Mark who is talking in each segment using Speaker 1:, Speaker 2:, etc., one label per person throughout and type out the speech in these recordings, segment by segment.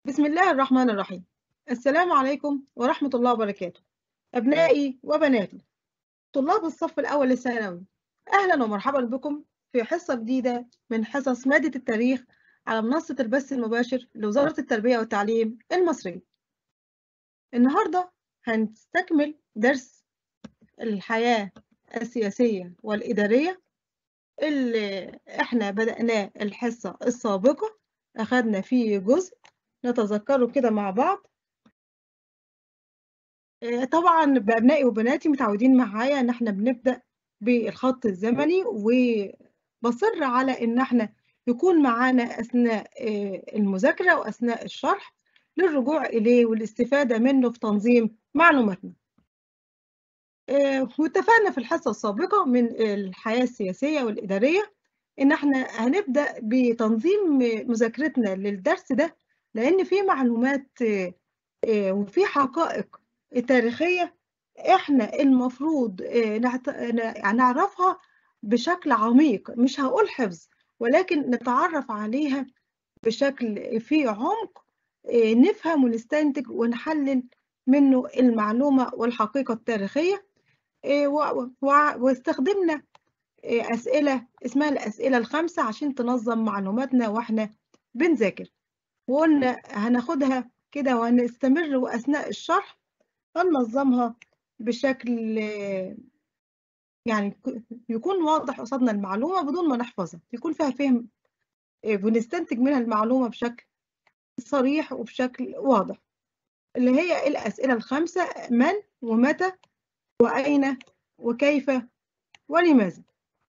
Speaker 1: بسم الله الرحمن الرحيم السلام عليكم ورحمة الله وبركاته أبنائي وبناتي طلاب الصف الأول الثانوي أهلا ومرحبا بكم في حصة جديدة من حصص مادة التاريخ على منصة البث المباشر لوزارة التربية والتعليم المصرية النهاردة هنستكمل درس الحياة السياسية والإدارية اللي احنا بدأناه الحصة السابقة أخدنا فيه جزء نتذكره كده مع بعض طبعا بأبنائي وبناتي متعودين معايا ان احنا بنبدأ بالخط الزمني وبصر على ان احنا يكون معانا أثناء المذاكرة وأثناء الشرح للرجوع إليه والاستفادة منه في تنظيم معلوماتنا واتفقنا في الحصة السابقة من الحياة السياسية والإدارية إن احنا هنبدأ بتنظيم مذاكرتنا للدرس ده لأن في معلومات وفي حقائق تاريخية احنا المفروض نعرفها بشكل عميق مش هقول حفظ ولكن نتعرف عليها بشكل فيه عمق نفهم ونستنتج ونحلل منه المعلومة والحقيقة التاريخية واستخدمنا أسئلة اسمها الأسئلة الخمسة عشان تنظم معلوماتنا وإحنا بنذاكر وقلنا هناخدها كده وهنستمر وأثناء الشرح هننظمها بشكل يعني يكون واضح قصادنا المعلومة بدون ما نحفظها يكون فيها فهم بنستنتج منها المعلومة بشكل صريح وبشكل واضح اللي هي الأسئلة الخمسة من ومتى وأين وكيف ولماذا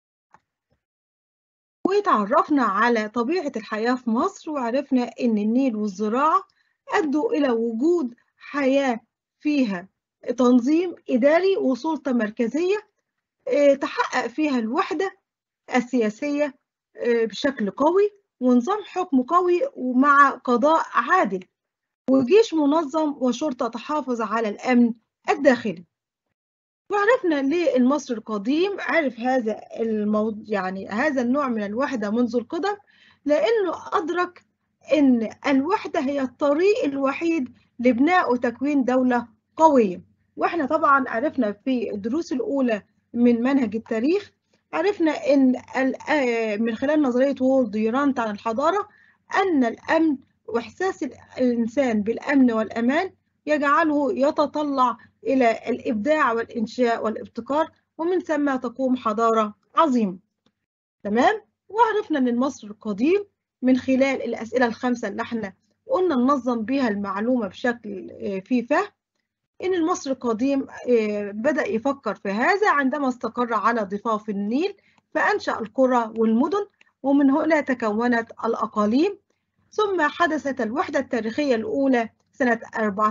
Speaker 1: وتعرفنا على طبيعة الحياة في مصر وعرفنا إن النيل والزراعة أدوا إلى وجود حياة فيها تنظيم إداري وسلطة مركزية تحقق فيها الوحدة السياسية بشكل قوي ونظام حكم قوي ومع قضاء عادل وجيش منظم وشرطة تحافظ على الأمن الداخلي وعرفنا ليه المصري القديم عرف هذا الموضوع يعني هذا النوع من الوحدة منذ القدم لأنه أدرك أن الوحدة هي الطريق الوحيد لبناء وتكوين دولة قوية وإحنا طبعا عرفنا في الدروس الأولى من منهج التاريخ عرفنا أن من خلال نظرية وولد يورانت عن الحضارة أن الأمن وإحساس الإنسان بالأمن والأمان يجعله يتطلع إلى الإبداع والإنشاء والابتكار ومن ثم تقوم حضارة عظيمة تمام وعرفنا أن المصري القديم من خلال الأسئلة الخمسة اللي احنا قلنا ننظم بها المعلومة بشكل فيه فهم إن المصري القديم بدأ يفكر في هذا عندما استقر على ضفاف النيل فأنشأ القرى والمدن ومن هنا تكونت الأقاليم ثم حدثت الوحدة التاريخية الأولى سنة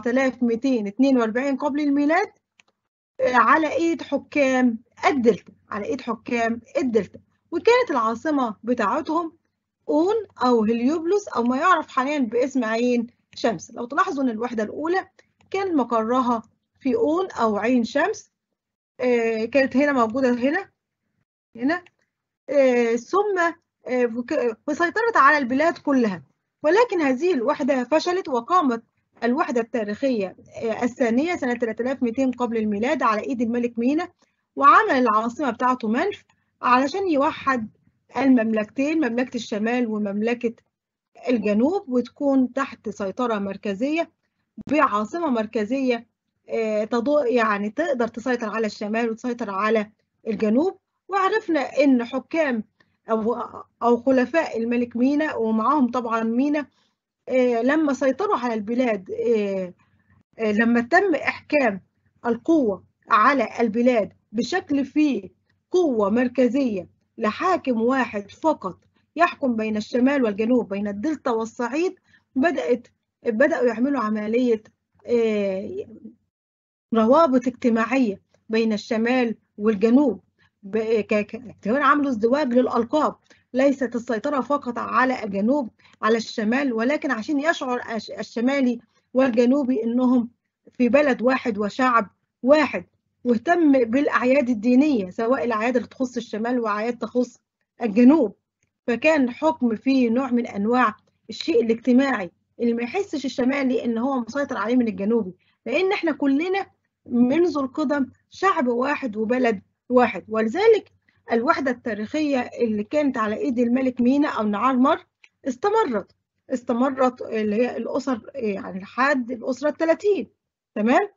Speaker 1: 4242 قبل الميلاد على إيد حكام الدلتا على إيد حكام الدلتا وكانت العاصمة بتاعتهم أون أو هليوبلس أو ما يعرف حاليا باسم عين شمس لو تلاحظوا أن الوحدة الأولى كان مقرها في أون أو عين شمس كانت هنا موجودة هنا هنا ثم وسيطرت على البلاد كلها ولكن هذه الوحدة فشلت وقامت الوحدة التاريخية الثانية سنة 3200 قبل الميلاد على إيد الملك مينا وعمل العاصمة بتاعته منف علشان يوحد المملكتين مملكة الشمال ومملكة الجنوب وتكون تحت سيطرة مركزية بعاصمة مركزية يعني تقدر تسيطر على الشمال وتسيطر على الجنوب وعرفنا إن حكام أو أو خلفاء الملك مينا ومعاهم طبعا مينا لما سيطروا على البلاد لما تم إحكام القوة على البلاد بشكل فيه قوة مركزية لحاكم واحد فقط يحكم بين الشمال والجنوب بين الدلتا والصعيد بدأت بدأوا يعملوا عملية روابط اجتماعية بين الشمال والجنوب كمان عملوا ازدواج للألقاب ليست السيطرة فقط على الجنوب على الشمال ولكن عشان يشعر الشمالي والجنوبي انهم في بلد واحد وشعب واحد واهتم بالأعياد الدينية سواء الأعياد اللي تخص الشمال وأعياد تخص الجنوب فكان حكم فيه نوع من أنواع الشيء الاجتماعي اللي ما يحسش الشمالي ان هو مسيطر عليه من الجنوبي لان احنا كلنا منذ القدم شعب واحد وبلد واحد ولذلك الوحدة التاريخية اللي كانت على ايد الملك مينا او نعرمر استمرت استمرت اللي هي الاسر يعني لحد الاسرة الثلاثين تمام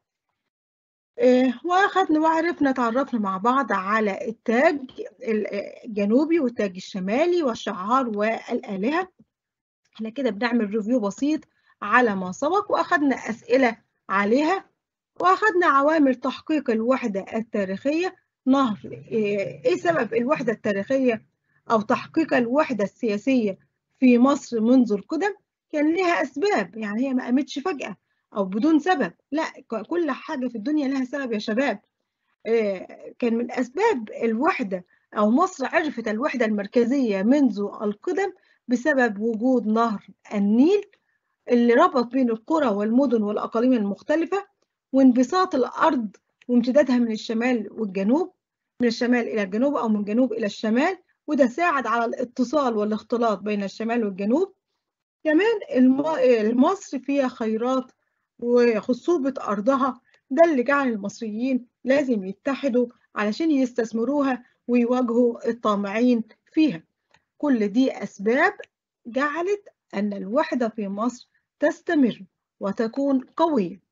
Speaker 1: واخدنا وعرفنا تعرفنا مع بعض على التاج الجنوبي والتاج الشمالي والشعار والآلهة احنا كده بنعمل ريفيو بسيط على ما سبق واخدنا أسئلة عليها واخدنا عوامل تحقيق الوحدة التاريخية نهر ايه سبب الوحدة التاريخية او تحقيق الوحدة السياسية في مصر منذ القدم كان لها اسباب يعني هي ما قامتش فجأة او بدون سبب لا كل حاجه في الدنيا لها سبب يا شباب كان من اسباب الوحده او مصر عرفت الوحده المركزيه منذ القدم بسبب وجود نهر النيل اللي ربط بين القرى والمدن والاقاليم المختلفه وانبساط الارض وامتدادها من الشمال والجنوب من الشمال الى الجنوب او من الجنوب الى الشمال وده ساعد على الاتصال والاختلاط بين الشمال والجنوب كمان مصر فيها خيرات وخصوبة أرضها ده اللي جعل المصريين لازم يتحدوا علشان يستثمروها ويواجهوا الطامعين فيها كل دي أسباب جعلت أن الوحدة في مصر تستمر وتكون قوية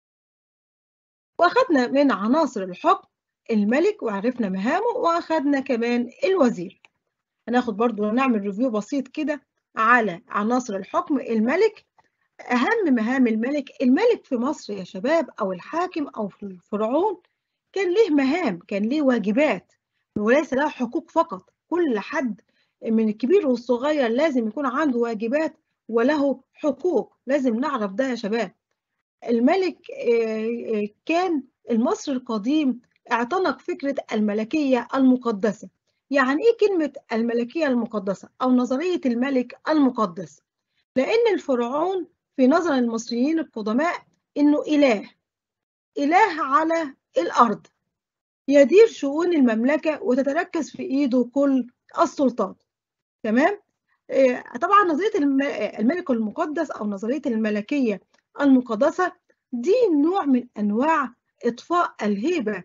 Speaker 1: وأخذنا من عناصر الحكم الملك وعرفنا مهامه وأخذنا كمان الوزير هناخد برضو نعمل ريفيو بسيط كده على عناصر الحكم الملك أهم مهام الملك الملك في مصر يا شباب أو الحاكم أو في الفرعون كان ليه مهام كان ليه واجبات وليس له حقوق فقط كل حد من الكبير والصغير لازم يكون عنده واجبات وله حقوق لازم نعرف ده يا شباب الملك كان المصري القديم اعتنق فكرة الملكية المقدسة يعني ايه كلمة الملكية المقدسة أو نظرية الملك المقدس لأن الفرعون في نظر المصريين القدماء إنه إله إله على الأرض يدير شؤون المملكة وتتركز في إيده كل السلطات تمام؟ طبعا نظرية الملك المقدس أو نظرية الملكية المقدسة دي نوع من أنواع إطفاء الهيبة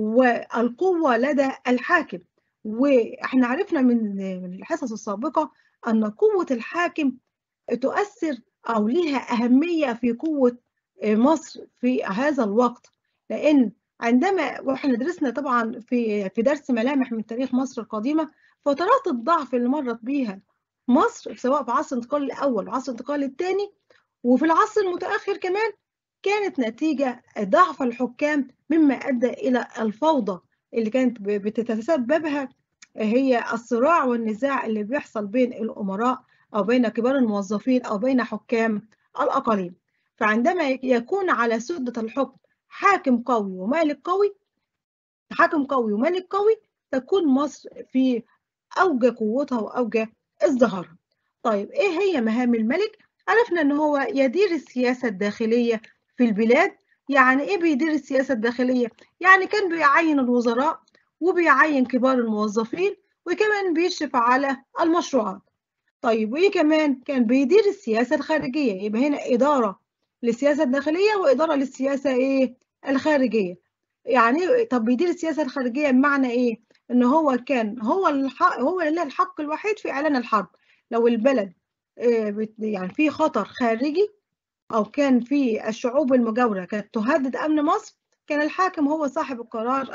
Speaker 1: والقوة لدى الحاكم وإحنا عرفنا من الحصص السابقة أن قوة الحاكم تؤثر أو لها أهمية في قوة مصر في هذا الوقت لأن عندما واحنا درسنا طبعا في في درس ملامح من تاريخ مصر القديمة فترات الضعف اللي مرت بيها مصر سواء في عصر الانتقال الأول وعصر الانتقال الثاني وفي العصر المتأخر كمان كانت نتيجة ضعف الحكام مما أدى إلى الفوضى اللي كانت بتتسببها هي الصراع والنزاع اللي بيحصل بين الأمراء أو بين كبار الموظفين أو بين حكام الأقاليم فعندما يكون على سدة الحكم حاكم قوي ومالك قوي حاكم قوي ومالك قوي تكون مصر في أوج قوتها وأوج ازدهارها طيب إيه هي مهام الملك؟ عرفنا إن هو يدير السياسة الداخلية في البلاد يعني إيه بيدير السياسة الداخلية؟ يعني كان بيعين الوزراء وبيعين كبار الموظفين وكمان بيشرف على المشروعات طيب وإيه كمان؟ كان بيدير السياسة الخارجية يبقى هنا إدارة للسياسة الداخلية وإدارة للسياسة إيه؟ الخارجية يعني طب بيدير السياسة الخارجية بمعنى إيه؟ إن هو كان هو الحق هو اللي له الحق الوحيد في إعلان الحرب لو البلد يعني في خطر خارجي أو كان في الشعوب المجاورة كانت تهدد أمن مصر كان الحاكم هو صاحب القرار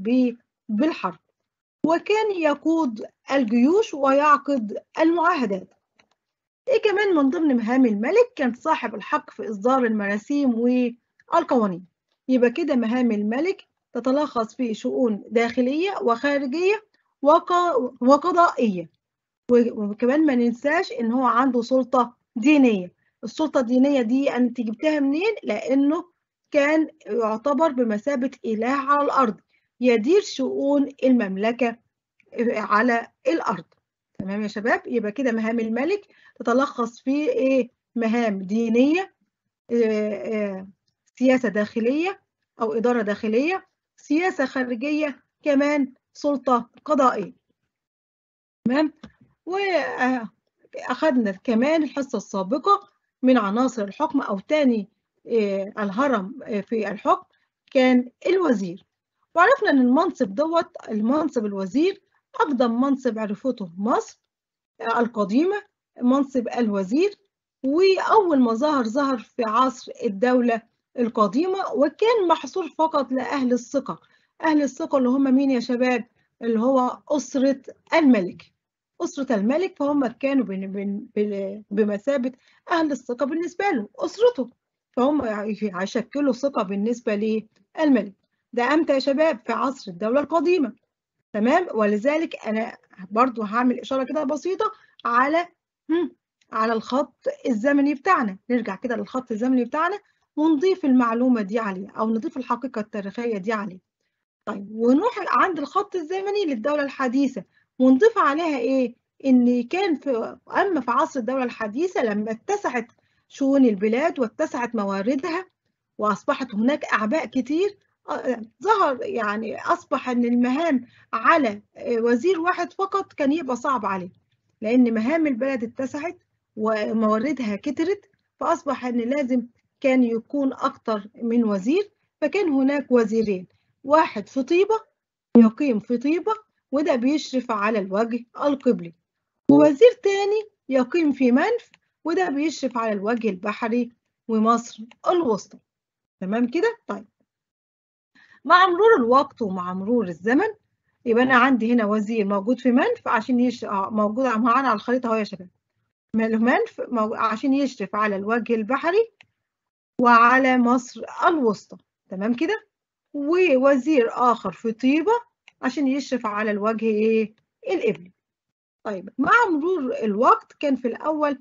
Speaker 1: بالحرب وكان يقود الجيوش ويعقد المعاهدات إيه كمان من ضمن مهام الملك كان صاحب الحق في إصدار المراسيم والقوانين يبقى كده مهام الملك تتلخص في شؤون داخلية وخارجية وقضائية وكمان ما ننساش إن هو عنده سلطة دينية السلطة الدينية دي أنت جبتها منين؟ لأنه كان يعتبر بمثابة إله على الأرض يدير شؤون المملكة على الأرض تمام يا شباب يبقى كده مهام الملك تتلخص في إيه مهام دينية إيه إيه سياسة داخلية أو إدارة داخلية سياسة خارجية كمان سلطة قضائية تمام وأخذنا كمان الحصة السابقة من عناصر الحكم أو تاني الهرم في الحكم كان الوزير وعرفنا ان المنصب دوت المنصب الوزير اقدم منصب عرفته مصر القديمه منصب الوزير واول ما ظهر ظهر في عصر الدوله القديمه وكان محصور فقط لاهل الثقه اهل الثقه اللي هم مين يا شباب اللي هو اسره الملك اسره الملك فهم كانوا بمثابه اهل الثقه بالنسبه له اسرته فهم هيشكلوا ثقه بالنسبه للملك ده امتى يا شباب في عصر الدوله القديمه تمام ولذلك انا برضو هعمل اشاره كده بسيطه على على الخط الزمني بتاعنا نرجع كده للخط الزمني بتاعنا ونضيف المعلومه دي عليه او نضيف الحقيقه التاريخيه دي عليه طيب ونروح عند الخط الزمني للدوله الحديثه ونضيف عليها ايه ان كان في اما في عصر الدوله الحديثه لما اتسعت شؤون البلاد واتسعت مواردها واصبحت هناك اعباء كتير ظهر يعني اصبح ان المهام على وزير واحد فقط كان يبقى صعب عليه لان مهام البلد اتسعت ومواردها كترت فاصبح ان لازم كان يكون اكتر من وزير فكان هناك وزيرين واحد في طيبه يقيم في طيبه وده بيشرف على الوجه القبلي ووزير تاني يقيم في منف وده بيشرف على الوجه البحري ومصر الوسطى تمام كده طيب مع مرور الوقت ومع مرور الزمن يبقى انا عندي هنا وزير موجود في منف عشان يش... موجود معانا على الخريطه اهو يا شباب منف مو... عشان يشرف على الوجه البحري وعلى مصر الوسطى تمام كده ووزير اخر في طيبه عشان يشرف على الوجه ايه القبلي طيب مع مرور الوقت كان في الاول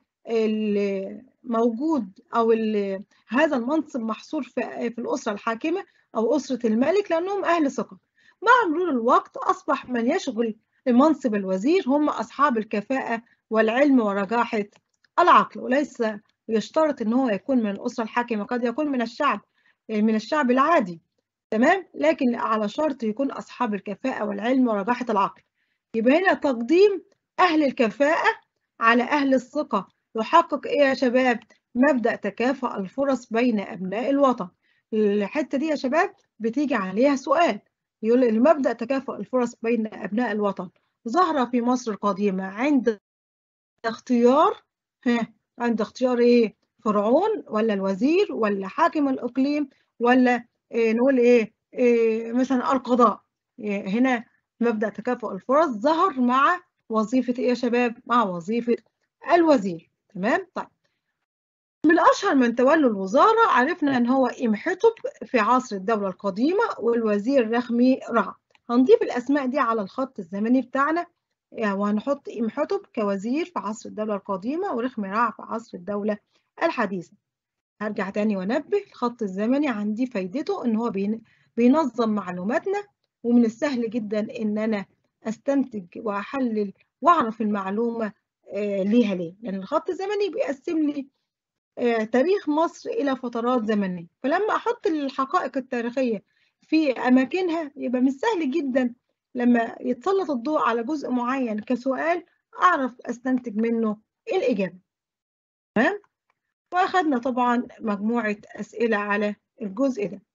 Speaker 1: الموجود او هذا المنصب محصور في, في الاسره الحاكمه أو أسرة الملك لأنهم أهل ثقة مع مرور الوقت أصبح من يشغل منصب الوزير هم أصحاب الكفاءة والعلم ورجاحة العقل وليس يشترط أن هو يكون من الأسرة الحاكمة قد يكون من الشعب من الشعب العادي تمام لكن على شرط يكون أصحاب الكفاءة والعلم ورجاحة العقل يبقى هنا تقديم أهل الكفاءة على أهل الثقة يحقق إيه يا شباب مبدأ تكافؤ الفرص بين أبناء الوطن الحته دي يا شباب بتيجي عليها سؤال يقول المبدا تكافؤ الفرص بين ابناء الوطن ظهر في مصر القديمه عند اختيار ها عند اختيار ايه فرعون ولا الوزير ولا حاكم الاقليم ولا إيه نقول ايه, إيه مثلا القضاء إيه هنا مبدا تكافؤ الفرص ظهر مع وظيفه ايه يا شباب مع وظيفه الوزير تمام طيب من أشهر من تولوا الوزارة عرفنا أن هو إمحتب في عصر الدولة القديمة والوزير رخمي رعد هنضيف الأسماء دي على الخط الزمني بتاعنا يعني وهنحط إمحتب كوزير في عصر الدولة القديمة ورخمي رع في عصر الدولة الحديثة هرجع تاني وانبه الخط الزمني عندي فايدته ان هو بينظم معلوماتنا ومن السهل جدا ان انا استنتج واحلل واعرف المعلومه ليها ليه لان الخط الزمني بيقسم لي تاريخ مصر الى فترات زمنيه فلما احط الحقائق التاريخيه في اماكنها يبقى من السهل جدا لما يتسلط الضوء على جزء معين كسؤال اعرف استنتج منه الاجابه تمام واخدنا طبعا مجموعه اسئله على الجزء ده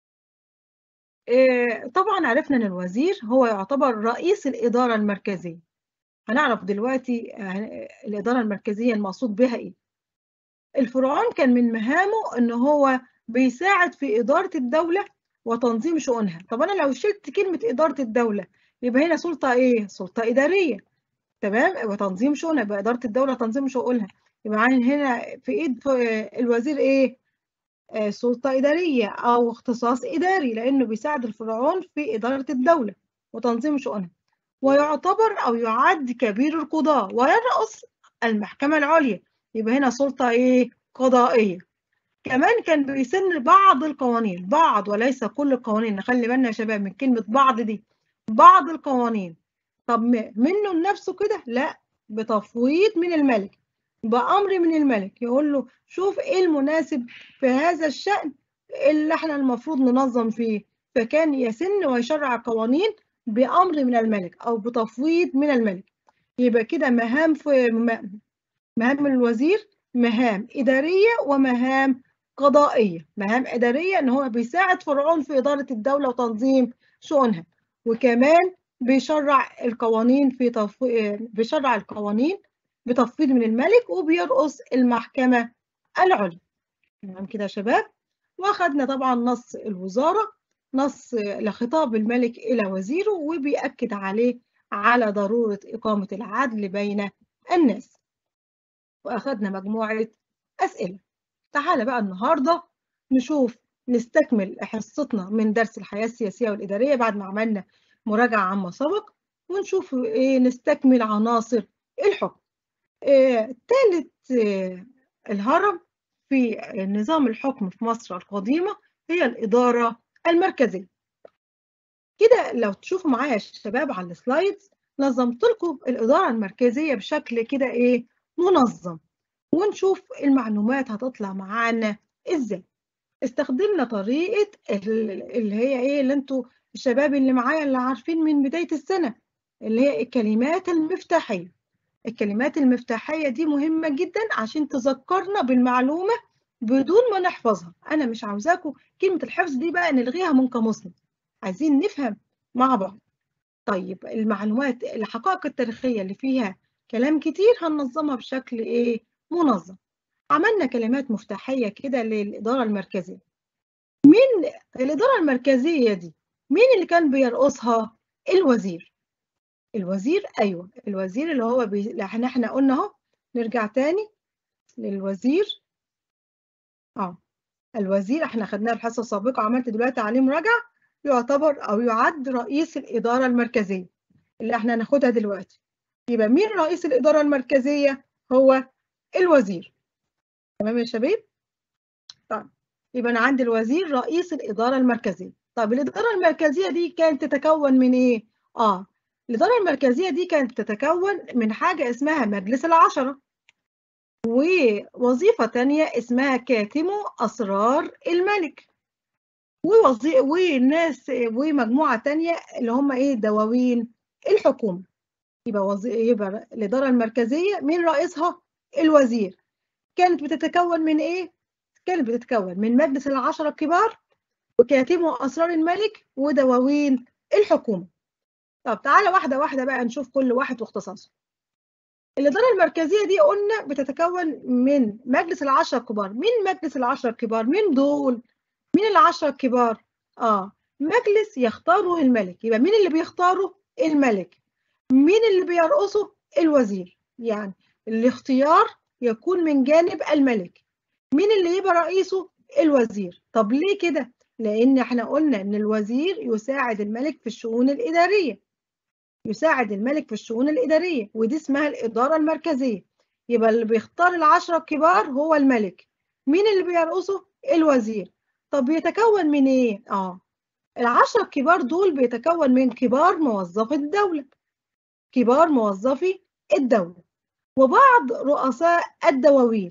Speaker 1: طبعا عرفنا ان الوزير هو يعتبر رئيس الاداره المركزيه هنعرف دلوقتي الاداره المركزيه المقصود بها ايه الفرعون كان من مهامه ان هو بيساعد في اداره الدوله وتنظيم شؤونها طب انا لو شلت كلمه اداره الدوله يبقى هنا سلطه ايه سلطه اداريه تمام وتنظيم شؤونها يبقى اداره الدوله تنظيم شؤونها يبقى هنا في ايد الوزير ايه آه سلطه اداريه او اختصاص اداري لانه بيساعد الفرعون في اداره الدوله وتنظيم شؤونها ويعتبر او يعد كبير القضاه ويرأس المحكمه العليا يبقى هنا سلطه ايه قضائيه كمان كان بيسن بعض القوانين بعض وليس كل القوانين نخلي بالنا يا شباب من كلمه بعض دي بعض القوانين طب منه لنفسه كده لا بتفويض من الملك بأمر من الملك يقول له شوف ايه المناسب في هذا الشأن اللي احنا المفروض ننظم فيه فكان يسن ويشرع قوانين بأمر من الملك أو بتفويض من الملك يبقى كده مهام في مهام الوزير مهام إدارية ومهام قضائية مهام إدارية إن هو بيساعد فرعون في إدارة الدولة وتنظيم شؤونها وكمان بيشرع القوانين في تف... بيشرع القوانين بتفويض من الملك وبيرقص المحكمة العليا تمام كده يا شباب واخدنا طبعا نص الوزارة نص لخطاب الملك إلى وزيره وبيأكد عليه على ضرورة إقامة العدل بين الناس وأخدنا مجموعة أسئلة تعالى بقى النهاردة نشوف نستكمل حصتنا من درس الحياة السياسية والإدارية بعد ما عملنا مراجعة عما سبق ونشوف إيه نستكمل عناصر الحكم إيه ثالث إيه الهرم في نظام الحكم في مصر القديمة هي الإدارة المركزية كده لو تشوفوا معايا يا شباب على السلايدز نظمت لكم الإدارة المركزية بشكل كده إيه منظم ونشوف المعلومات هتطلع معانا إزاي استخدمنا طريقة اللي هي إيه اللي أنتوا الشباب اللي معايا اللي عارفين من بداية السنة اللي هي الكلمات المفتاحية الكلمات المفتاحية دي مهمة جدا عشان تذكرنا بالمعلومة بدون ما نحفظها أنا مش عاوزاكم كلمة الحفظ دي بقى نلغيها من قاموسنا عايزين نفهم مع بعض طيب المعلومات الحقائق التاريخية اللي فيها كلام كتير هننظمها بشكل إيه منظم عملنا كلمات مفتاحية كده للإدارة المركزية مين الإدارة المركزية دي مين اللي كان بيرقصها الوزير الوزير أيوة الوزير اللي هو بي... احنا احنا قلنا اهو نرجع تاني للوزير اه الوزير احنا خدناه الحصة السابقة عملت دلوقتي عليه مراجعة يعتبر أو يعد رئيس الإدارة المركزية اللي احنا هناخدها دلوقتي يبقى مين رئيس الإدارة المركزية هو الوزير تمام يا شباب طيب يبقى أنا عندي الوزير رئيس الإدارة المركزية طب الإدارة المركزية دي كانت تتكون من إيه؟ آه الإدارة المركزية دي كانت تتكون من حاجة اسمها مجلس العشرة ووظيفة تانية اسمها كاتم أسرار الملك ووظي... والناس ومجموعة تانية اللي هم إيه دواوين الحكومة يبقى, وظي... يبقى الإدارة المركزية مين رئيسها؟ الوزير كانت بتتكون من إيه؟ كانت بتتكون من مجلس العشرة الكبار وكاتم أسرار الملك ودواوين الحكومة طب تعالى واحدة واحدة بقى نشوف كل واحد واختصاصه الإدارة المركزية دي قلنا بتتكون من مجلس العشرة الكبار مين مجلس العشرة الكبار مين دول مين العشرة الكبار آه مجلس يختاره الملك يبقى مين اللي بيختاره الملك مين اللي بيرقصه الوزير يعني الاختيار يكون من جانب الملك مين اللي يبقى رئيسه الوزير طب ليه كده لأن احنا قلنا إن الوزير يساعد الملك في الشؤون الإدارية يساعد الملك في الشؤون الإدارية ودي اسمها الإدارة المركزية يبقى اللي بيختار العشرة الكبار هو الملك مين اللي بيرقصه الوزير طب بيتكون من إيه؟ آه العشرة الكبار دول بيتكون من كبار موظفي الدولة كبار موظفي الدولة وبعض رؤساء الدواوين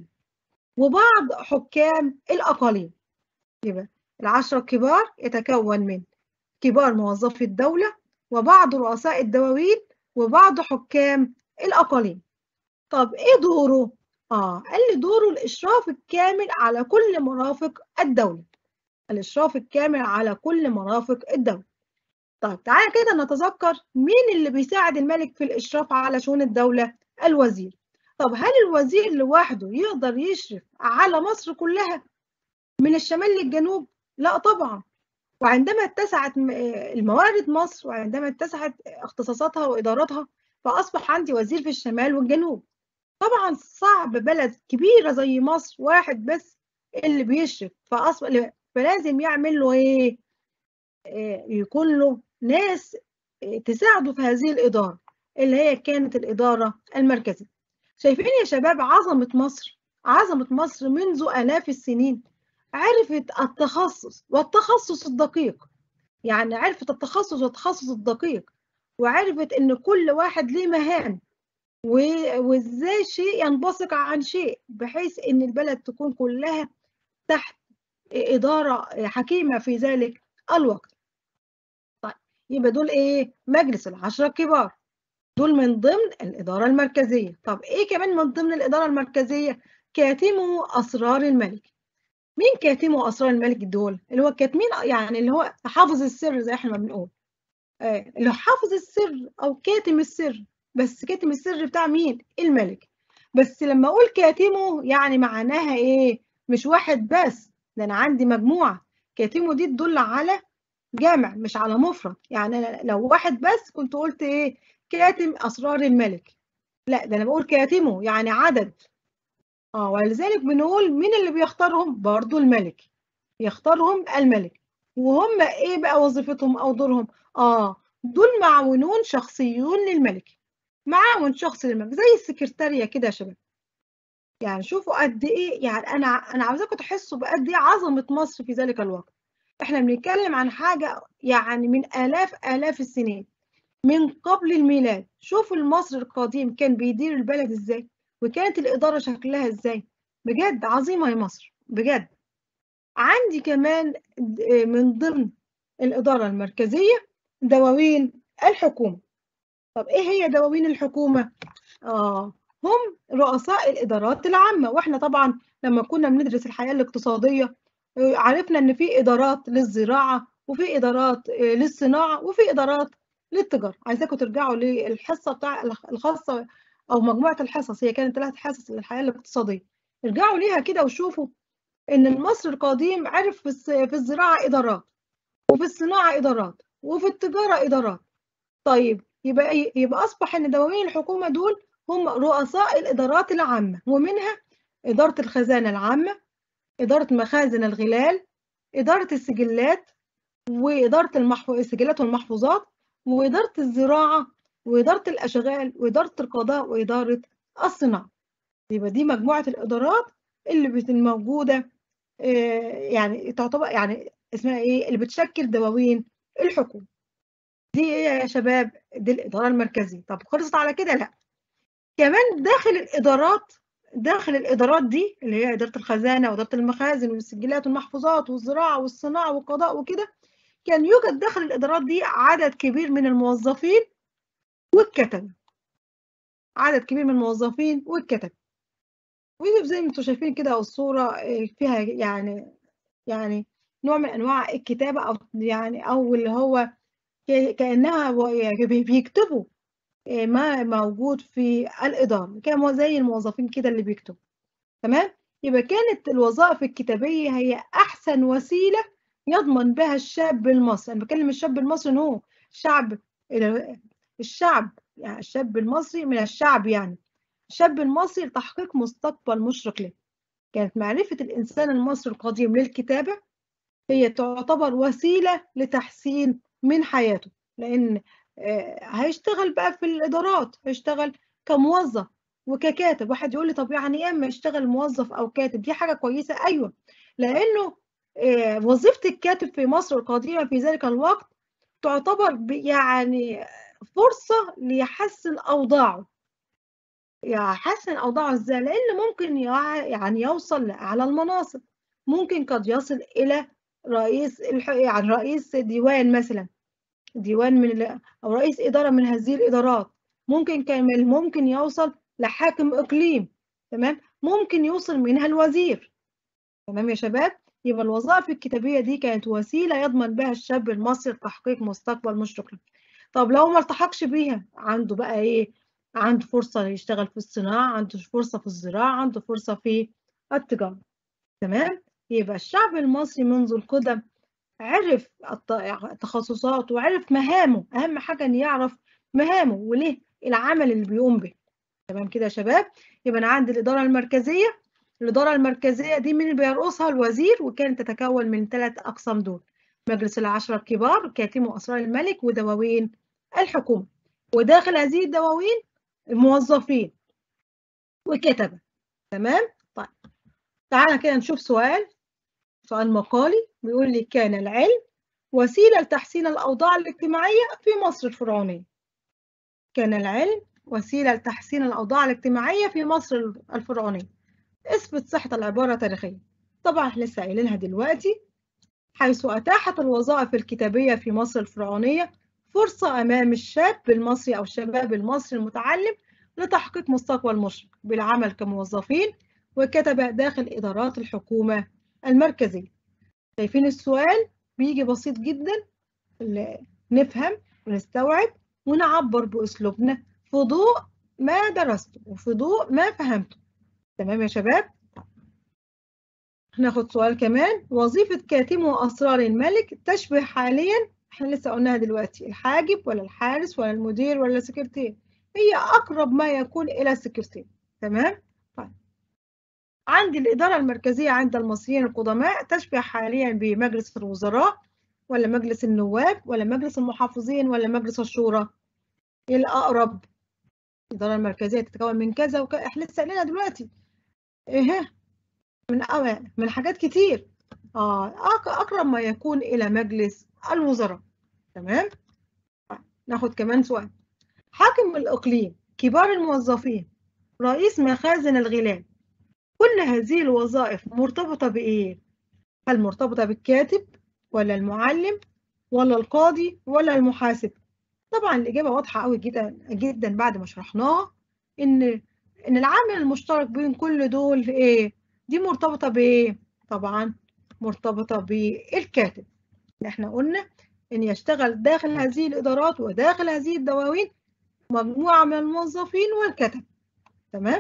Speaker 1: وبعض حكام الأقاليم يبقى العشرة الكبار يتكون من كبار موظفي الدولة وبعض رؤساء الدواوين وبعض حكام الأقاليم طب إيه دوره؟ آه قال لي دوره الإشراف الكامل على كل مرافق الدولة الإشراف الكامل على كل مرافق الدولة طيب تعالى كده نتذكر مين اللي بيساعد الملك في الإشراف على شؤون الدولة؟ الوزير طب هل الوزير لوحده يقدر يشرف على مصر كلها من الشمال للجنوب؟ لا طبعا وعندما اتسعت الموارد مصر وعندما اتسعت اختصاصاتها وإداراتها فأصبح عندي وزير في الشمال والجنوب طبعا صعب بلد كبيرة زي مصر واحد بس اللي بيشرف فأصبح فلازم يعمل له إيه يكون له ناس تساعده في هذه الإدارة اللي هي كانت الإدارة المركزية شايفين يا شباب عظمة مصر عظمة مصر منذ آلاف السنين عرفت التخصص والتخصص الدقيق يعني عرفت التخصص والتخصص الدقيق وعرفت ان كل واحد ليه مهام وازاي شيء ينبثق عن شيء بحيث ان البلد تكون كلها تحت إدارة حكيمة في ذلك الوقت طيب يبقى دول ايه مجلس العشرة الكبار دول من ضمن الإدارة المركزية طب ايه كمان من ضمن الإدارة المركزية كاتمو أسرار الملك مين كاتمو أسرار الملك دول اللي هو كاتمين يعني اللي هو حافظ السر زي احنا ما بنقول آه اللي هو حافظ السر أو كاتم السر بس كاتم السر بتاع مين الملك بس لما أقول كاتمو يعني معناها إيه مش واحد بس ده أنا عندي مجموعة كاتمو دي تدل على جامع مش على مفرد يعني لو واحد بس كنت قلت ايه كاتم اسرار الملك لا ده انا بقول كاتمه يعني عدد اه ولذلك بنقول مين اللي بيختارهم برضو الملك يختارهم الملك وهم ايه بقى وظيفتهم او دورهم اه دول معاونون شخصيون للملك معاون شخصي للملك زي السكرتارية كده يا شباب يعني شوفوا قد ايه يعني انا انا عاوزاكم تحسوا بقد ايه عظمه مصر في ذلك الوقت احنا بنتكلم عن حاجه يعني من الاف الاف السنين من قبل الميلاد شوفوا المصري القديم كان بيدير البلد ازاي وكانت الاداره شكلها ازاي بجد عظيمه يا مصر بجد عندي كمان من ضمن الاداره المركزيه دواوين الحكومه طب ايه هي دواوين الحكومه اه هم رؤساء الإدارات العامة وإحنا طبعا لما كنا بندرس الحياة الاقتصادية عرفنا إن في إدارات للزراعة وفي إدارات للصناعة وفي إدارات للتجارة عايزاكم ترجعوا للحصة بتاع الخاصة أو مجموعة الحصص هي كانت ثلاث حصص للحياة الاقتصادية ارجعوا ليها كده وشوفوا إن المصري القديم عرف في الزراعة إدارات وفي الصناعة إدارات وفي التجارة إدارات طيب يبقى يبقى أصبح إن دواوين الحكومة دول هم رؤساء الإدارات العامة ومنها إدارة الخزانة العامة إدارة مخازن الغلال إدارة السجلات وإدارة المحفو... السجلات والمحفوظات وإدارة الزراعة وإدارة الأشغال وإدارة القضاء وإدارة الصناعة يبقى دي مجموعة الإدارات اللي موجودة يعني تعتبر يعني اسمها إيه اللي بتشكل دواوين الحكومة دي إيه يا شباب دي الإدارة المركزية طب خلصت على كده لأ كمان داخل الإدارات داخل الإدارات دي اللي هي إدارة الخزانة وإدارة المخازن والسجلات والمحفوظات والزراعة والصناعة والقضاء وكده كان يوجد داخل الإدارات دي عدد كبير من الموظفين والكتب عدد كبير من الموظفين والكتب ودي زي ما انتم شايفين كده الصورة فيها يعني يعني نوع من أنواع الكتابة أو يعني أو اللي هو كأنها بيكتبوا ما موجود في الإدارة كانوا زي الموظفين كده اللي بيكتبوا تمام يبقى كانت الوظائف الكتابية هي أحسن وسيلة يضمن بها الشاب المصري أنا بكلم الشاب المصري إن هو شعب الشعب يعني الشاب المصري من الشعب يعني الشاب المصري لتحقيق مستقبل مشرق له كانت معرفة الإنسان المصري القديم للكتابة هي تعتبر وسيلة لتحسين من حياته لأن هيشتغل بقى في الإدارات هيشتغل كموظف وككاتب واحد يقول لي طب يعني ايه اما يشتغل موظف او كاتب دي حاجه كويسه ايوه لانه وظيفه الكاتب في مصر القديمه في ذلك الوقت تعتبر يعني فرصه ليحسن اوضاعه يحسن اوضاعه ازاي لان ممكن يعني يوصل لاعلى المناصب ممكن قد يصل الى رئيس يعني رئيس ديوان مثلا ديوان من او رئيس اداره من هذه الادارات ممكن كمان ممكن يوصل لحاكم اقليم تمام ممكن يوصل منها الوزير تمام يا شباب يبقى الوظائف الكتابيه دي كانت وسيله يضمن بها الشاب المصري لتحقيق مستقبل مشرق له طب لو ما التحقش بيها عنده بقى ايه عنده فرصه يشتغل في الصناعه عنده فرصه في الزراعه عنده فرصه في التجاره تمام يبقى الشعب المصري منذ القدم عرف التخصصات وعرف مهامه اهم حاجه ان يعرف مهامه وليه العمل اللي بيقوم به تمام كده يا شباب يبقى انا عندي الاداره المركزيه الاداره المركزيه دي مين اللي بيرقصها الوزير وكانت تتكون من ثلاث اقسام دول مجلس العشره الكبار كاتم اسرار الملك ودواوين الحكومه وداخل هذه الدواوين الموظفين وكتبه تمام طيب تعالى كده نشوف سؤال سؤال مقالي بيقول لي كان العلم وسيله لتحسين الاوضاع الاجتماعيه في مصر الفرعونيه كان العلم وسيلة لتحسين الأوضاع الاجتماعية في مصر الفرعونية اثبت صحة العبارة تاريخيا طبعا احنا لسه قايلينها دلوقتي حيث أتاحت الوظائف الكتابية في مصر الفرعونية فرصة أمام الشاب المصري أو الشباب المصري المتعلم لتحقيق مستقبل مشرق بالعمل كموظفين وكتب داخل إدارات الحكومة المركزية شايفين السؤال بيجي بسيط جدا نفهم ونستوعب ونعبر بأسلوبنا في ضوء ما درسته وفي ضوء ما فهمته تمام يا شباب ناخد سؤال كمان وظيفة كاتم أسرار الملك تشبه حاليا احنا لسه قلناها دلوقتي الحاجب ولا الحارس ولا المدير ولا السكرتير هي أقرب ما يكون إلى السكرتير تمام طيب عندي الإدارة المركزية عند المصريين القدماء تشبه حاليا بمجلس الوزراء ولا مجلس النواب ولا مجلس المحافظين ولا مجلس الشورى الأقرب الإدارة المركزية تتكون من كذا وكذا احنا لسه قلنا دلوقتي ايه من من حاجات كتير اه أقرب ما يكون إلى مجلس الوزراء تمام ناخد كمان سؤال حاكم الإقليم كبار الموظفين رئيس مخازن الغلال كل هذه الوظائف مرتبطة بإيه؟ هل مرتبطة بالكاتب ولا المعلم ولا القاضي ولا المحاسب؟ طبعا الإجابة واضحة قوي جدا جدا بعد ما شرحناها إن إن العامل المشترك بين كل دول إيه؟ دي مرتبطة بإيه؟ طبعا مرتبطة بالكاتب احنا قلنا إن يشتغل داخل هذه الإدارات وداخل هذه الدواوين مجموعة من الموظفين والكتب تمام؟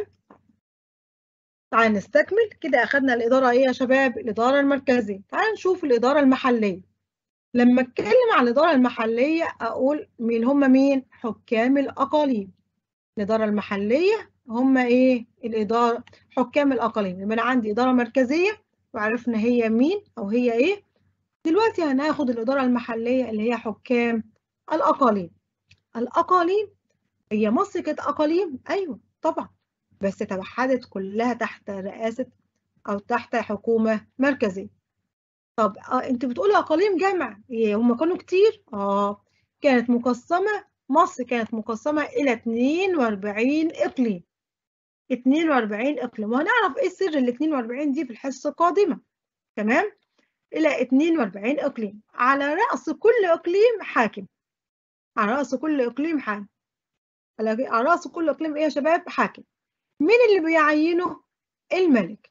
Speaker 1: تعال نستكمل كده أخدنا الإدارة إيه يا شباب؟ الإدارة المركزية تعال نشوف الإدارة المحلية لما أتكلم عن الإدارة المحلية أقول مين هم مين؟ حكام الأقاليم الإدارة المحلية هم إيه؟ الإدارة حكام الأقاليم يبقى أنا عندي إدارة مركزية وعرفنا هي مين أو هي إيه دلوقتي هناخد الإدارة المحلية اللي هي حكام الأقاليم الأقاليم هي مصر كانت أقاليم أيوه طبعا بس توحدت كلها تحت رئاسة أو تحت حكومة مركزية طب آه أنت بتقولي أقاليم جمع إيه هم كانوا كتير؟ آه كانت مقسمة مصر كانت مقسمة إلى 42 إقليم 42 إقليم وهنعرف إيه سر ال 42 دي في الحصة القادمة تمام؟ إلى 42 إقليم على رأس كل إقليم حاكم على رأس كل إقليم حاكم على رأس كل إقليم إيه يا شباب؟ حاكم مين اللي بيعينه؟ الملك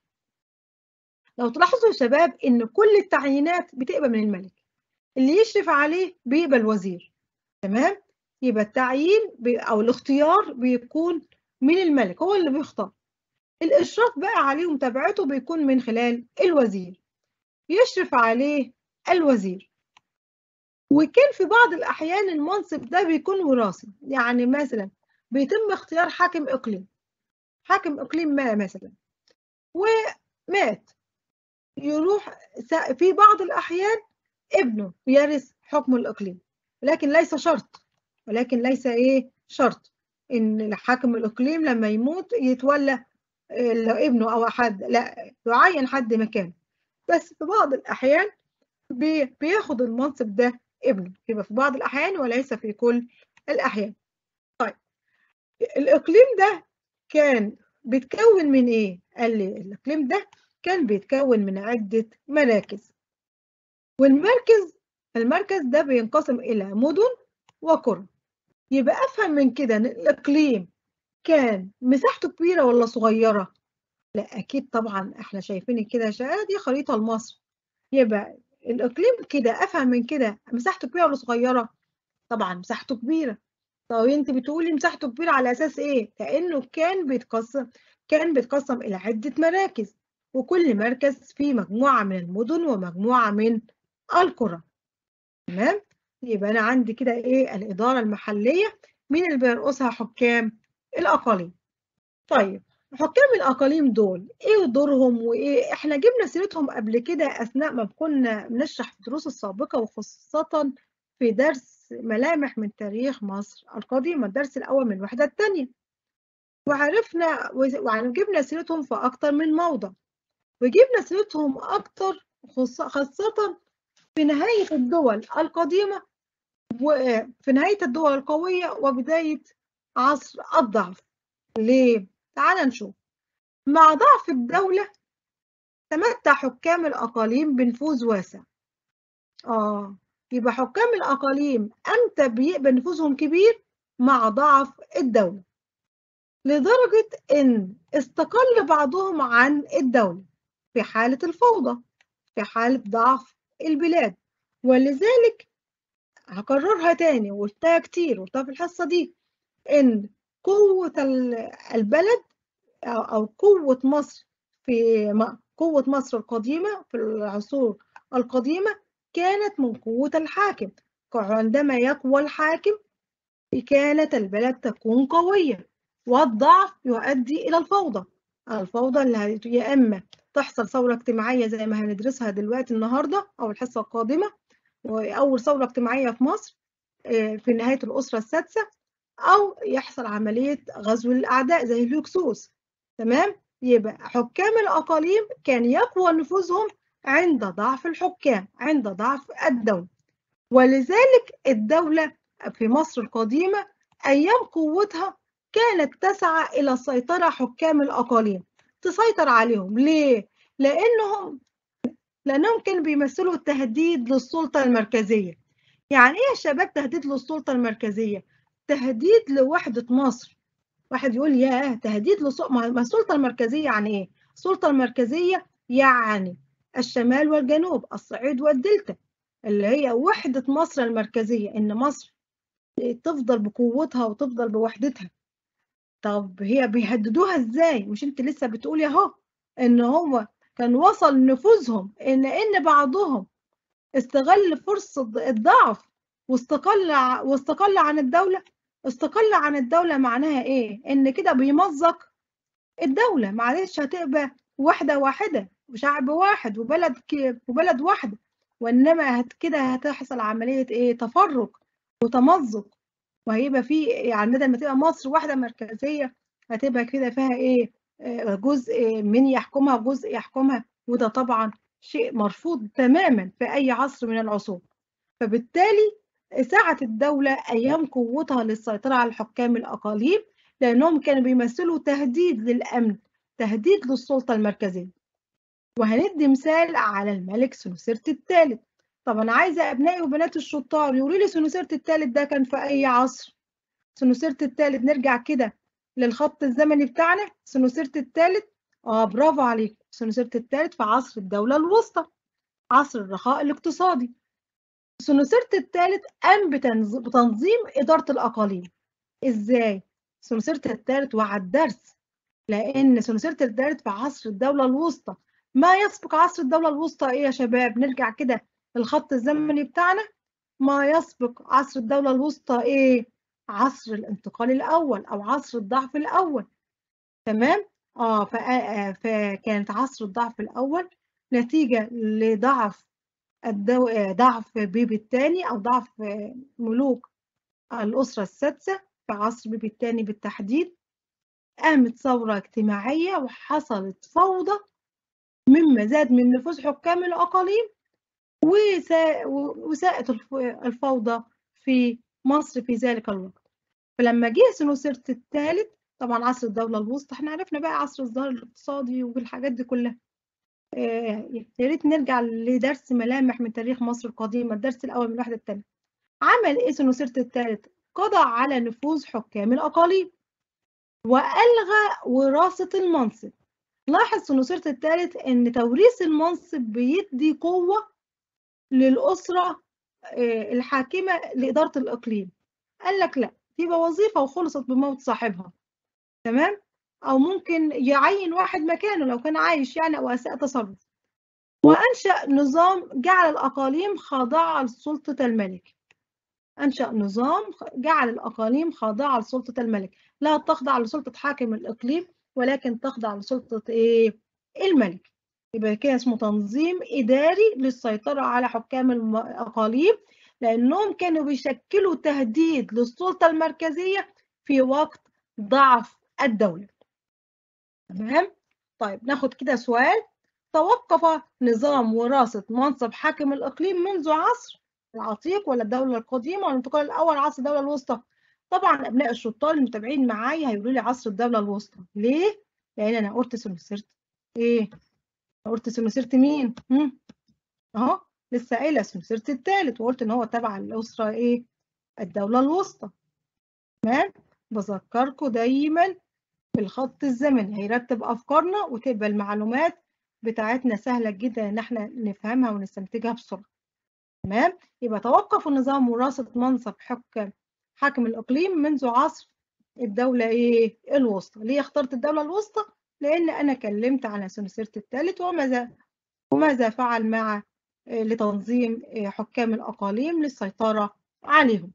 Speaker 1: لو تلاحظوا يا شباب إن كل التعيينات بتبقى من الملك اللي يشرف عليه بيبقى الوزير تمام؟ يبقى التعيين بي أو الاختيار بيكون من الملك هو اللي بيختار الإشراف بقى عليه ومتابعته بيكون من خلال الوزير يشرف عليه الوزير وكان في بعض الأحيان المنصب ده بيكون وراثي يعني مثلا بيتم اختيار حاكم إقليم حاكم إقليم ما مثلا ومات يروح في بعض الأحيان ابنه يرث حكم الإقليم لكن ليس شرط ولكن ليس إيه شرط إن حاكم الإقليم لما يموت يتولى ابنه أو حد لا يعين حد مكانه بس في بعض الأحيان بياخد المنصب ده ابنه يبقى في بعض الأحيان وليس في كل الأحيان طيب الإقليم ده كان بيتكون من إيه؟ قال لي الإقليم ده كان بيتكون من عدة مراكز والمركز المركز ده بينقسم إلى مدن وقرى يبقى أفهم من كده إن الإقليم كان مساحته كبيرة ولا صغيرة؟ لا أكيد طبعا إحنا شايفين كده دي خريطة لمصر يبقى الإقليم كده أفهم من كده مساحته كبيرة ولا صغيرة؟ طبعا مساحته كبيرة طب انت بتقولي مساحته كبيرة على اساس ايه؟ لانه كان بيتقسم كان بيتقسم الى عدة مراكز وكل مركز فيه مجموعة من المدن ومجموعة من القرى تمام؟ يبقى انا عندي كده ايه الادارة المحلية مين اللي بيرقصها حكام الاقاليم طيب حكام الاقاليم دول ايه دورهم وايه احنا جبنا سيرتهم قبل كده اثناء ما كنا بنشرح في الدروس السابقة وخاصة في درس ملامح من تاريخ مصر القديمة الدرس الأول من الوحدة الثانية وعرفنا وجبنا سيرتهم في أكتر من موضع وجبنا سيرتهم أكتر خاصة في نهاية الدول القديمة وفي نهاية الدول القوية وبداية عصر الضعف ليه؟ تعال نشوف مع ضعف الدولة تمتع حكام الأقاليم بنفوذ واسع آه يبقى حكام الأقاليم أمتى بيبقى نفوذهم كبير مع ضعف الدولة لدرجة إن استقل بعضهم عن الدولة في حالة الفوضى في حالة ضعف البلاد ولذلك هكررها تاني وقلتها كتير وقلتها في الحصة دي إن قوة البلد أو قوة مصر في قوة مصر القديمة في العصور القديمة كانت من قوة الحاكم عندما يقوى الحاكم كانت البلد تكون قوية والضعف يؤدي إلى الفوضى الفوضى اللي يا إما تحصل ثورة اجتماعية زي ما هندرسها دلوقتي النهاردة أو الحصة القادمة وأول ثورة اجتماعية في مصر في نهاية الأسرة السادسة أو يحصل عملية غزو الأعداء زي الهكسوس تمام يبقى حكام الأقاليم كان يقوى نفوذهم عند ضعف الحكام عند ضعف الدولة ولذلك الدولة في مصر القديمة أيام قوتها كانت تسعى إلى السيطرة حكام الأقاليم تسيطر عليهم ليه؟ لأنهم لأنهم كانوا بيمثلوا تهديد للسلطة المركزية يعني إيه يا شباب تهديد للسلطة المركزية؟ تهديد لوحدة مصر واحد يقول ياه تهديد للسلطة ما السلطة المركزية يعني إيه؟ السلطة المركزية يعني الشمال والجنوب الصعيد والدلتا اللي هي وحدة مصر المركزية إن مصر تفضل بقوتها وتفضل بوحدتها طب هي بيهددوها ازاي مش انت لسه بتقولي اهو ان هو كان وصل نفوذهم ان ان بعضهم استغل فرصة الضعف واستقل واستقل عن الدولة استقل عن الدولة معناها ايه ان كده بيمزق الدولة معلش هتبقى واحدة واحدة وشعب واحد وبلد وبلد واحدة وانما هت كده هتحصل عملية ايه تفرق وتمزق وهيبقى في يعني بدل ما تبقى مصر واحدة مركزية هتبقى كده فيها ايه جزء من يحكمها وجزء يحكمها وده طبعا شيء مرفوض تماما في أي عصر من العصور فبالتالي سعت الدولة أيام قوتها للسيطرة على الحكام الأقاليم لأنهم كانوا بيمثلوا تهديد للأمن تهديد للسلطة المركزية وهندي مثال على الملك سنوسرت الثالث طب أنا عايزة أبنائي وبنات الشطار يقولوا لي سنوسرت الثالث ده كان في أي عصر سنوسرت الثالث نرجع كده للخط الزمني بتاعنا سنوسرت الثالث اه برافو عليك سنوسرت الثالث في عصر الدولة الوسطى عصر الرخاء الاقتصادي سنوسرت الثالث قام بتنظيم إدارة الأقاليم إزاي؟ سنوسرت الثالث وعد درس لأن سنوسرت الثالث في عصر الدولة الوسطى ما يسبق عصر الدولة الوسطى إيه يا شباب؟ نرجع كده للخط الزمني بتاعنا ما يسبق عصر الدولة الوسطى إيه؟ عصر الانتقال الأول أو عصر الضعف الأول تمام؟ آه فكانت عصر الضعف الأول نتيجة لضعف الدو... ضعف بيبي الثاني أو ضعف ملوك الأسرة السادسة في عصر بيبي الثاني بالتحديد قامت ثورة اجتماعية وحصلت فوضى مما زاد من نفوذ حكام الأقاليم وسا... وساءت الفوضى في مصر في ذلك الوقت فلما جه سنوسرت الثالث طبعا عصر الدولة الوسطى احنا عرفنا بقى عصر الظهر الاقتصادي والحاجات دي كلها يا ريت نرجع لدرس ملامح من تاريخ مصر القديمة الدرس الأول من الوحدة الثانية عمل إيه سنوسرت الثالث؟ قضى على نفوذ حكام الأقاليم وألغى وراثة المنصب لاحظ سنوسرت الثالث إن توريث المنصب بيدي قوة للأسرة الحاكمة لإدارة الإقليم قال لك لا تبقى وظيفة وخلصت بموت صاحبها تمام؟ أو ممكن يعين واحد مكانه لو كان عايش يعني أو أساء تصرف وأنشأ نظام جعل الأقاليم خاضعة لسلطة الملك أنشأ نظام جعل الأقاليم خاضعة لسلطة الملك لا تخضع لسلطة حاكم الإقليم ولكن تخضع لسلطة إيه؟ الملك يبقى كده اسمه تنظيم إداري للسيطرة على حكام الأقاليم لأنهم كانوا بيشكلوا تهديد للسلطة المركزية في وقت ضعف الدولة تمام طيب ناخد كده سؤال توقف نظام وراثة منصب حاكم الإقليم منذ عصر العتيق ولا الدولة القديمة ولا الانتقال الأول عصر الدولة الوسطى طبعا أبناء الشطار المتابعين معايا هيقولوا لي عصر الدولة الوسطى ليه؟ لأن أنا قلت سنوسرت إيه؟ قلت سنوسرت مين؟ هم؟ أهو لسه قايلة سنوسرت الثالث وقلت إن هو تبع الأسرة إيه؟ الدولة الوسطى تمام؟ بذكركم دايما في الخط الزمني هيرتب أفكارنا وتبقى المعلومات بتاعتنا سهلة جدا إن احنا نفهمها ونستنتجها بسرعة تمام يبقى توقف النظام وراثة منصب حكم حاكم الإقليم منذ عصر الدولة إيه الوسطى ليه اخترت الدولة الوسطى لأن أنا كلمت على سنسيرت الثالث وماذا وماذا فعل مع لتنظيم حكام الأقاليم للسيطرة عليهم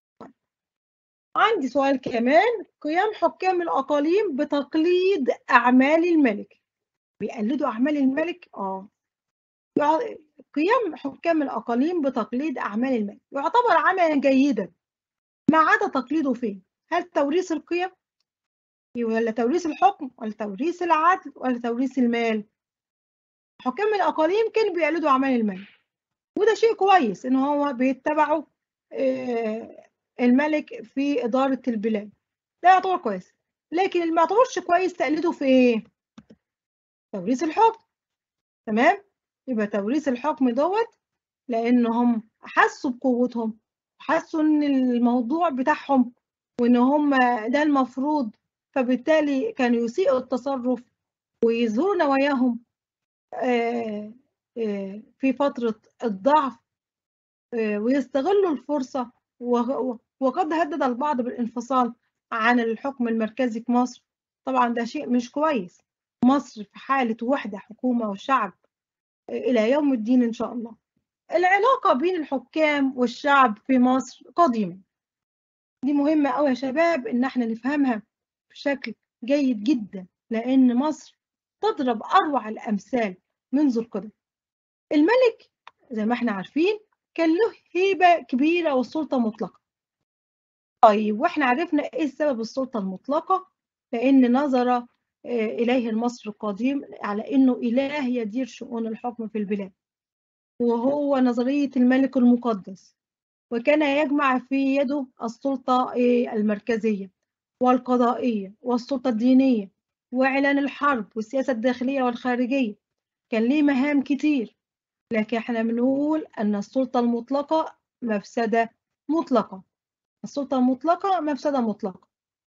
Speaker 1: عندي سؤال كمان قيام حكام الأقاليم بتقليد أعمال الملك بيقلدوا أعمال الملك؟ آه قيام حكام الأقاليم بتقليد أعمال الملك يعتبر عملا جيدا ما عدا تقليده فين؟ هل توريث القيم؟ ولا توريث الحكم؟ ولا توريث العدل؟ ولا توريث المال؟ حكام الأقاليم كانوا بيقلدوا أعمال الملك وده شيء كويس إن هو بيتبعوا الملك في إدارة البلاد ده يعتبر كويس لكن اللي ما يعتبرش كويس تقليده في إيه؟ توريث الحكم تمام؟ يبقى توريث الحكم دوت لأنهم حسوا بقوتهم حسوا إن الموضوع بتاعهم وإن هم ده المفروض فبالتالي كانوا يسيئوا التصرف ويظهروا نواياهم في فترة الضعف ويستغلوا الفرصة وقد هدد البعض بالانفصال عن الحكم المركزي في مصر طبعا ده شيء مش كويس مصر في حالة وحدة حكومة وشعب إلى يوم الدين إن شاء الله العلاقة بين الحكام والشعب في مصر قديمة دي مهمة أوي يا شباب إن احنا نفهمها بشكل جيد جدا لأن مصر تضرب أروع الأمثال منذ القدم الملك زي ما احنا عارفين كان له هيبة كبيرة والسلطة مطلقة طيب واحنا عرفنا ايه سبب السلطة المطلقة لأن نظر إليه المصري القديم على إنه إله يدير شؤون الحكم في البلاد وهو نظرية الملك المقدس وكان يجمع في يده السلطة المركزية والقضائية والسلطة الدينية وإعلان الحرب والسياسة الداخلية والخارجية كان ليه مهام كتير لكن احنا بنقول أن السلطة المطلقة مفسدة مطلقة السلطة المطلقة مفسدة مطلقة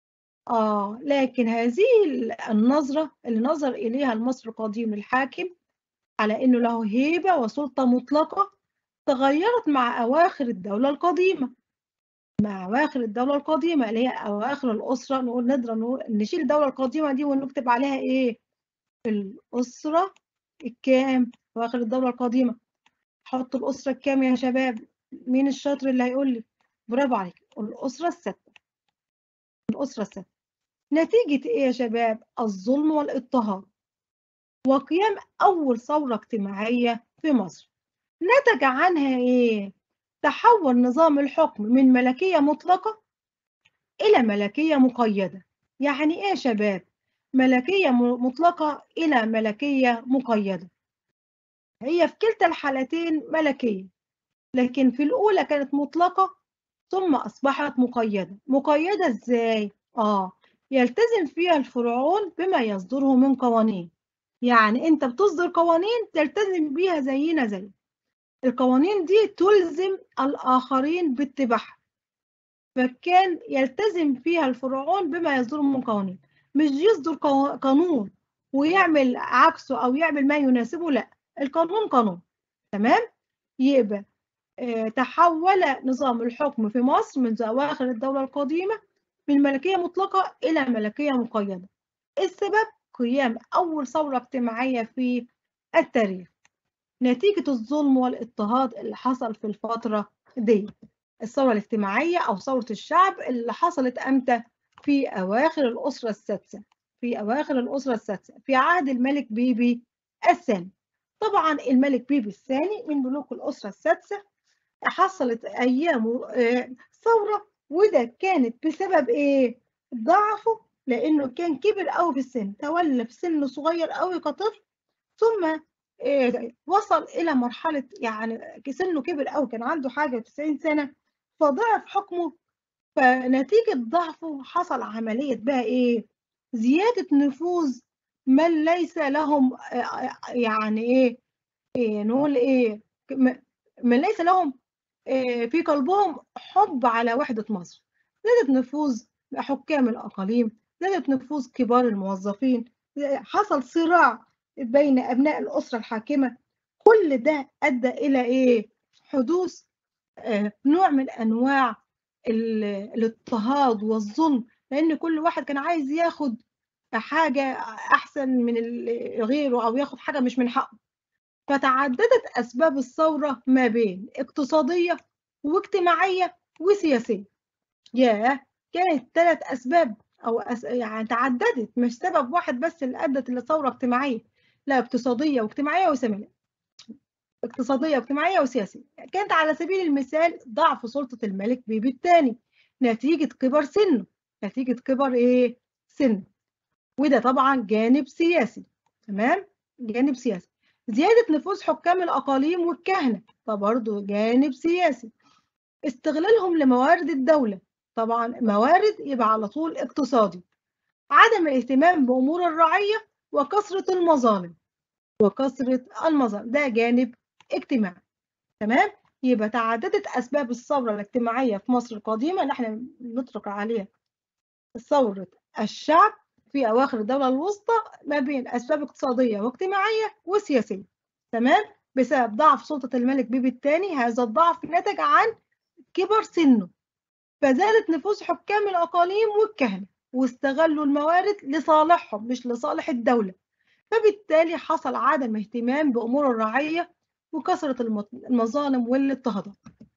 Speaker 1: آه لكن هذه النظرة اللي نظر إليها المصري القديم الحاكم على إنه له هيبة وسلطة مطلقة تغيرت مع أواخر الدولة القديمة مع أواخر الدولة القديمة اللي هي أواخر الأسرة نقول نقدر نقول نشيل الدولة القديمة دي ونكتب عليها إيه؟ الأسرة الكام؟ أواخر الدولة القديمة حط الأسرة الكام يا شباب؟ مين الشاطر اللي هيقول لي؟ برافو عليك الأسرة الستة الأسرة الستة نتيجة إيه يا شباب؟ الظلم والاضطهاد وقيام أول ثورة اجتماعية في مصر نتج عنها إيه؟ تحول نظام الحكم من ملكية مطلقة إلى ملكية مقيدة يعني إيه يا شباب؟ ملكية مطلقة إلى ملكية مقيدة هي في كلتا الحالتين ملكية لكن في الأولى كانت مطلقة ثم أصبحت مقيدة مقيدة إزاي؟ آه يلتزم فيها الفرعون بما يصدره من قوانين يعني أنت بتصدر قوانين تلتزم بيها زينا زي القوانين دي تلزم الآخرين باتباعها فكان يلتزم فيها الفرعون بما يصدره من قوانين مش يصدر قانون ويعمل عكسه أو يعمل ما يناسبه لا القانون قانون تمام يبقى اه تحول نظام الحكم في مصر منذ أواخر الدولة القديمة من ملكية مطلقة إلى ملكية مقيدة السبب قيام أول ثورة اجتماعية في التاريخ نتيجة الظلم والاضطهاد اللي حصل في الفترة دي الثورة الاجتماعية أو ثورة الشعب اللي حصلت أمتى في أواخر الأسرة السادسة في أواخر الأسرة السادسة في عهد الملك بيبي الثاني طبعا الملك بيبي الثاني من ملوك الأسرة السادسة حصلت أيامه ثورة وده كانت بسبب إيه؟ ضعفه لأنه كان كبر قوي في السن تولى في سن صغير قوي كطفل ثم إيه وصل إلى مرحلة يعني سنه كبر قوي كان عنده حاجة 90 سنة فضعف حكمه فنتيجة ضعفه حصل عملية بقى إيه؟ زيادة نفوذ من ليس لهم يعني إيه, إيه نقول إيه من ليس لهم إيه في قلبهم حب على وحدة مصر زادت نفوذ حكام الأقاليم زادت نفوذ كبار الموظفين حصل صراع بين أبناء الأسرة الحاكمة كل ده أدى إلى إيه؟ حدوث نوع من أنواع الاضطهاد والظلم لأن كل واحد كان عايز ياخد حاجة أحسن من غيره أو ياخد حاجة مش من حقه فتعددت أسباب الثورة ما بين اقتصادية واجتماعية وسياسية ياه كانت ثلاث أسباب أو أس... يعني تعددت مش سبب واحد بس اللي أدت لثورة اجتماعية لا اقتصادية واجتماعية وسياسية اقتصادية واجتماعية وسياسية كانت على سبيل المثال ضعف سلطة الملك بيبي الثاني نتيجة كبر سنه نتيجة كبر إيه؟ سنه وده طبعا جانب سياسي تمام؟ جانب سياسي زيادة نفوذ حكام الأقاليم والكهنة ده برضه جانب سياسي استغلالهم لموارد الدولة طبعا موارد يبقى على طول اقتصادي عدم الاهتمام بأمور الرعية وكثرة المظالم وكثرة المظالم ده جانب اجتماعي تمام يبقى تعددت أسباب الثورة الاجتماعية في مصر القديمة اللي احنا نطلق عليها ثورة الشعب في أواخر الدولة الوسطى ما بين أسباب اقتصادية واجتماعية وسياسية تمام بسبب ضعف سلطة الملك بيبي الثاني هذا الضعف نتج عن كبر سنه فزادت نفوذ حكام الأقاليم والكهنة واستغلوا الموارد لصالحهم مش لصالح الدولة فبالتالي حصل عدم اهتمام بأمور الرعية وكثرة المظالم والاضطهادات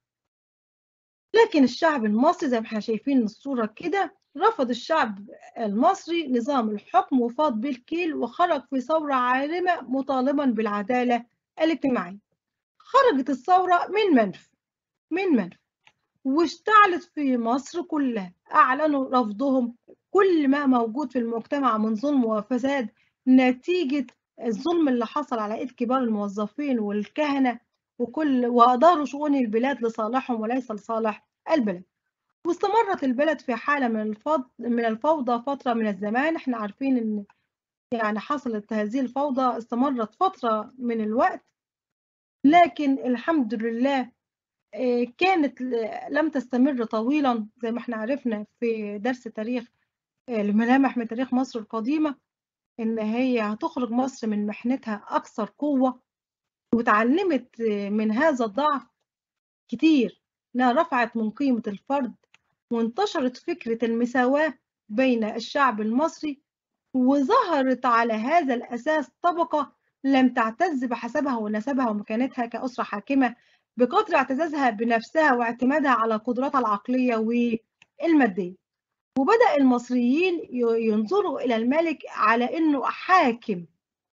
Speaker 1: لكن الشعب المصري زي ما احنا شايفين الصورة كده رفض الشعب المصري نظام الحكم وفاض بالكيل وخرج في ثورة عارمة مطالبا بالعدالة الاجتماعية خرجت الثورة من منف من منف واشتعلت في مصر كلها أعلنوا رفضهم كل ما موجود في المجتمع من ظلم وفساد نتيجة الظلم اللي حصل على ايد كبار الموظفين والكهنة وكل وأداروا شؤون البلاد لصالحهم وليس لصالح البلد واستمرت البلد في حالة من الفض... من الفوضى فترة من الزمان احنا عارفين ان يعني حصلت هذه الفوضى استمرت فترة من الوقت لكن الحمد لله كانت لم تستمر طويلا زي ما احنا عرفنا في درس تاريخ الملامح من تاريخ مصر القديمة إن هي هتخرج مصر من محنتها أكثر قوة وتعلمت من هذا الضعف كتير إنها رفعت من قيمة الفرد وانتشرت فكرة المساواة بين الشعب المصري وظهرت على هذا الأساس طبقة لم تعتز بحسبها ونسبها ومكانتها كأسرة حاكمة بقدر اعتزازها بنفسها واعتمادها على قدراتها العقلية والمادية وبدأ المصريين ينظروا إلى الملك على أنه حاكم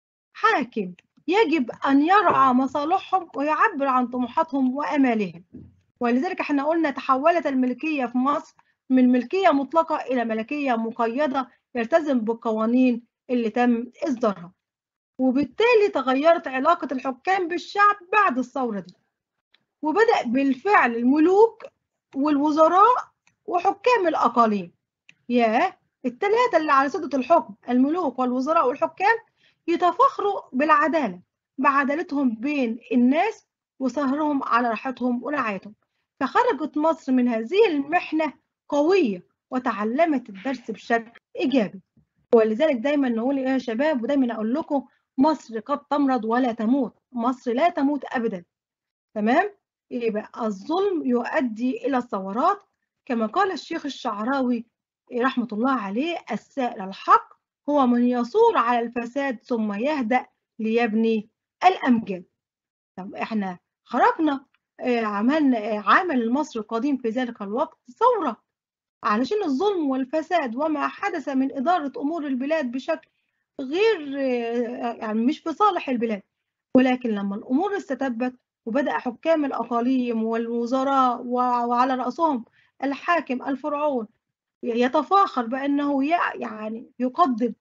Speaker 1: حاكم يجب أن يرعى مصالحهم ويعبر عن طموحاتهم وأمالهم ولذلك احنا قلنا تحولت الملكية في مصر من ملكية مطلقة إلى ملكية مقيدة يلتزم بالقوانين اللي تم إصدارها وبالتالي تغيرت علاقة الحكام بالشعب بعد الثورة دي وبدأ بالفعل الملوك والوزراء وحكام الأقاليم ياه الثلاثة اللي على سدة الحكم الملوك والوزراء والحكام يتفاخروا بالعدالة بعدالتهم بين الناس وسهرهم على راحتهم ورعايتهم فخرجت مصر من هذه المحنة قوية وتعلمت الدرس بشكل إيجابي ولذلك دايما نقول يا شباب ودايما أقول لكم مصر قد تمرض ولا تموت مصر لا تموت أبدا تمام يبقى الظلم يؤدي إلى الثورات كما قال الشيخ الشعراوي رحمة الله عليه السائل الحق هو من يصور على الفساد ثم يهدأ ليبني الأمجاد طب احنا خرجنا عملنا عمل المصري القديم في ذلك الوقت ثورة علشان الظلم والفساد وما حدث من إدارة أمور البلاد بشكل غير يعني مش في صالح البلاد ولكن لما الأمور استتبت وبدأ حكام الأقاليم والوزراء وعلى رأسهم الحاكم الفرعون يتفاخر بأنه يعني يقدم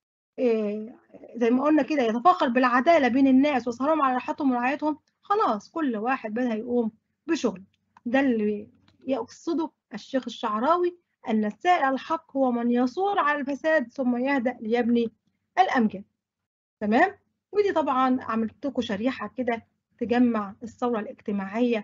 Speaker 1: زي ما قلنا كده يتفاخر بالعدالة بين الناس وسهرهم على راحتهم ورعايتهم خلاص كل واحد بدأ يقوم بشغل ده اللي يقصده الشيخ الشعراوي أن السائل الحق هو من يصور على الفساد ثم يهدأ ليبني الأمجاد تمام ودي طبعا عملت لكم شريحة كده تجمع الثورة الاجتماعية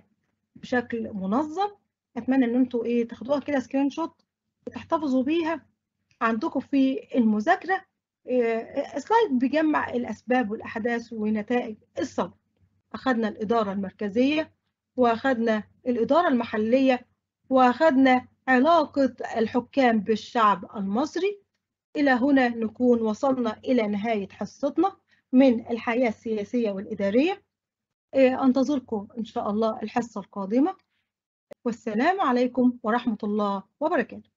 Speaker 1: بشكل منظم أتمنى إن أنتوا إيه تاخدوها كده سكرين شوت وتحتفظوا بيها عندكم في المذاكرة سلايد بيجمع الأسباب والأحداث ونتائج الثورة أخذنا الإدارة المركزية وأخذنا الإدارة المحلية وأخذنا علاقة الحكام بالشعب المصري إلى هنا نكون وصلنا إلى نهاية حصتنا من الحياة السياسية والإدارية أنتظركم إن شاء الله الحصة القادمة والسلام عليكم ورحمة الله وبركاته